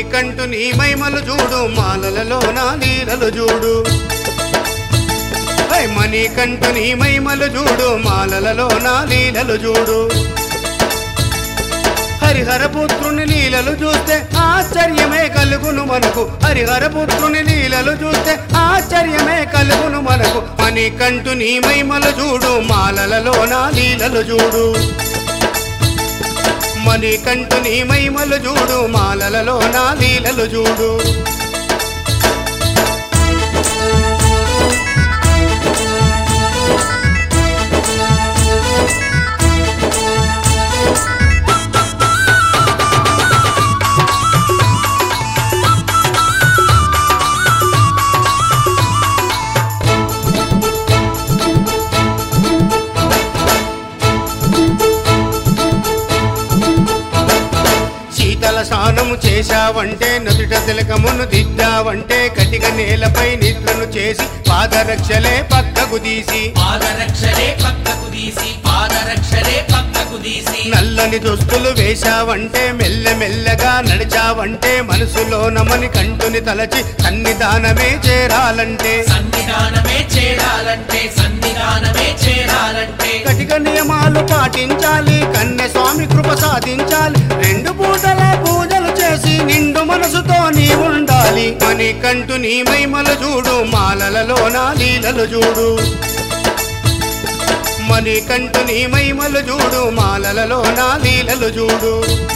మణికంఠు నీ మైమలు చూడు మాలలలో నా లీలలు చూడు హై మణికంఠు నీ మైమలు చూడు మాలలలో నా లీలలు చూడు హరిహర పుత్రుని లీలలు చూస్తే ఆశ్చర్యమే కలుగును మనకు హరిహర పుత్రుని లీలలు చూస్తే ఆశ్చర్యమే కలుగును మనకు మణికంఠు నీ మైమలు చూడు మాలలలో నా లీలలు చూడు మణికంఠు నీ మైమలు చూడు మాలలలో నా లీలలు చూడు శీతల స్నానము చేశావంటే నుదుట తిలకమును దిద్దావంటే కటిక నేలపై నిద్రను చేసి పాదరక్షలే పక్కకు తీసి పాదరక్షలే పక్కకు తీసి పాదరక్షలే పక్కకు తీసి నల్లని దుస్తులు వేశావంటే మెల్లమెల్లగా నడిచావంటే మనసులో నమని కంటుని తలచి సన్నిధానమే చేరాలంటే సన్నిధానమే చేరాలంటే సన్నిధానమే చేరాలంటే కటిక నియమాలు పాటించాలి కన్నె స్వామి కృప సాధించాలి రెండు పూటల పూజలు చేసి నిండు మనసుతో నీ ఉండాలి మని కంటు నీ మైమలు చూడు మాలలలో నా లీలలు చూడు మని కంటు నీ మైమలు చూడు మాలలలో నా లీలలు చూడు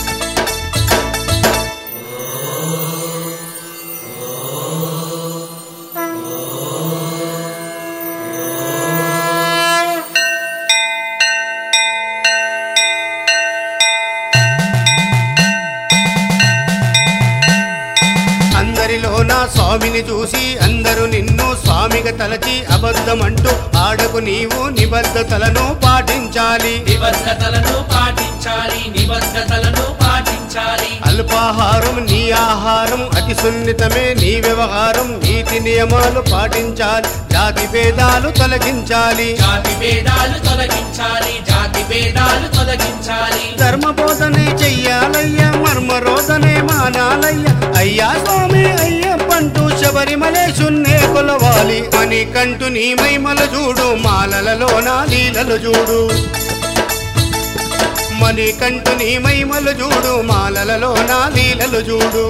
అందరిలో నా స్వామిని చూసి అందరూ నిన్ను స్వామిగా తలచి అబద్ధమంటూ ఆడకు నీవు నిబద్ధతలను పాటించాలి నిబద్ధతలను పాటించాలి నిబద్ధతలను పాటించాలి అల్పాహారం నీ ఆహారం అతి సున్నితమే నీ వ్యవహారం నీతి నియమాలు పాటించాలి జాతి భేదాలు తొలగించాలి జాతి భేదాలు తొలగించాలి జాతి భేదాలు తొలగించాలి ధర్మ బోధనే చెయ్యాలయ్యా మర్మ రోదనే మానాలయ్య అయ్యా స్వామి అయ్యప్పంటూ శబరిమలేశున్నే కొలవాలి అని కంటు నీ మైమల చూడు మాలలలో నా లీలలు చూడు మని కంటు నీ మైమలు చూడు మాలలలో నా లీలలు చూడు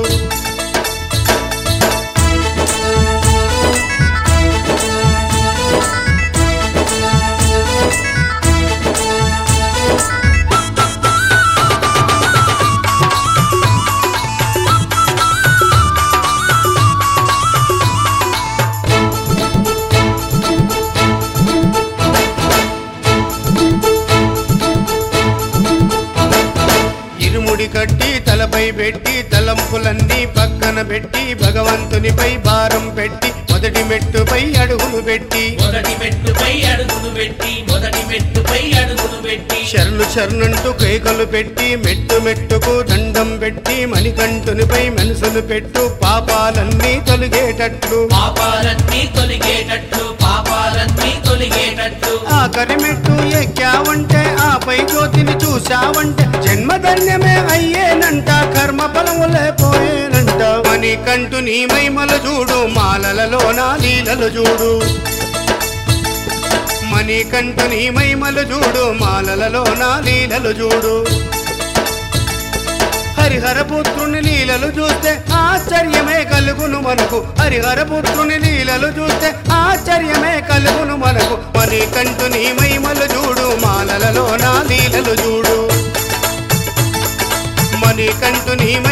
ఇరుముడి కట్టి తలపై పెట్టి తలంపులన్నీ పక్కన పెట్టి భగవంతునిపై భారం పెట్టి మొదటి మెట్టుపై అడుగులు పెట్టి మొదటి మెట్టుపై అడుగులు పెట్టి మొదటి మెట్టుపై అడుగులు పెట్టి శరణు శరణంటూ కేకలు పెట్టి మెట్టు మెట్టుకు దండం పెట్టి మణికంఠునిపై మనసులు పెట్టు పాపాలన్నీ తొలగేటట్లు పాపాలన్నీ తొలగేటట్లు పాపాలన్నీ తొలగేటట్లు ఆఖరి మెట్టు ఎక్కావంటే ఆపై జ్యోతిని చూశావంటే జన్మధన్యమే అయ్యేనంట కర్మ ఫలములే పోయేనంట మణికంఠు నీ మైమలు చూడు మాలలలో నా లీలలు చూడు మణికంఠు నీ మైమలు చూడు మాలలలో నా లీలలు చూడు హరిహర పుత్రుని లీలలు చూస్తే ఆశ్చర్యమే కలుగును మనకు హరిహర పుత్రుని లీలలు చూస్తే ఆశ్చర్యమే కలుగును మనకు మని కంటు నీ మైమలు చూడు మాలలలో నా లీలలు చూడు మని కంటు నీ మై